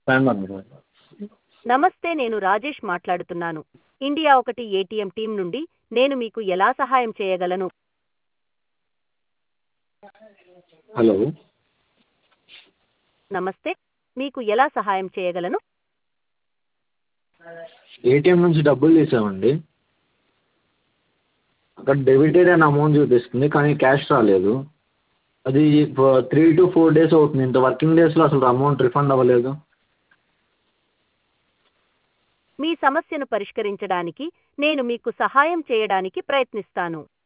five నమస్తే నేను రాజేష్ మాట్లాడుతున్నాను ఇండియా ఒకటి ఏటీఎం టీం నుండి నేను మీకు ఎలా సహాయం చేయగలను హలో నమస్తే మీకు ఎలా సహాయం చేయగలను ఏటీఎం నుంచి డబ్బులు తీసామండి అక్కడ డెబిటెడ్ అని అమౌంట్ చూపిస్తుంది కానీ క్యాష్ రాలేదు అది త్రీ టు ఫోర్ డేస్ అవుతుంది ఇంత వర్కింగ్ డేస్లో అసలు అమౌంట్ రిఫండ్ అవ్వలేదు మీ సమస్యను పరిష్కరించడానికి నేను మీకు సహాయం చేయడానికి ప్రయత్నిస్తాను